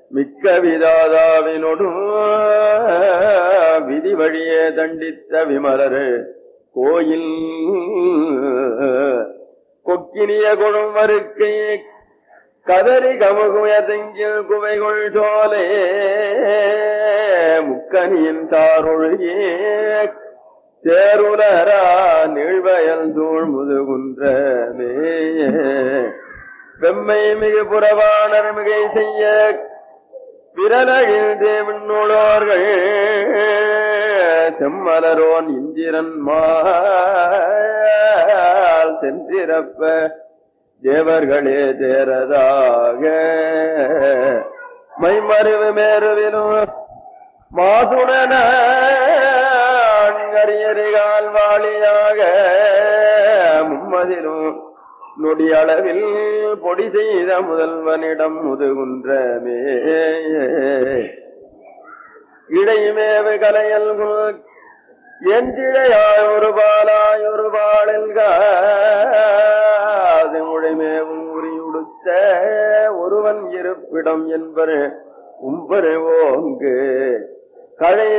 மிக்க விதாதாவினொடும் விதி வழியே தண்டித்த விமலரு கோயில் கொக்கினிய கொழும் மறுக்கை கதறி கமுகுயதெங்கில் குவைகொள் சோலே முக்கனியின் தாரொழுகே தேருலரா நீழ்வயல் சூழ் முதுகுன்றமே வெம்மை மிகு புறவாணர் மிகை செய்ய விரலகில் தேவனோர்கள் செம்மலரோன் இந்திரன் மால் சென்றிரப்ப தேவர்களே தேரதாக மைமருவு மேருவிலும் மாசுடன அரியறிகால் வாளியாக மும்மதிலும் நொடியளவில் பொடி செய்த முதல்வனிடம் முதுகுன்றமே இடைமேவு கலையல் எந்திழையாய் ஒரு பாலாய் ஒரு பாடல்காது முழைமேவும் உரியுடுத்த ஒருவன் இருப்பிடம் என்பர் உம்பரு ஓங்கு கழை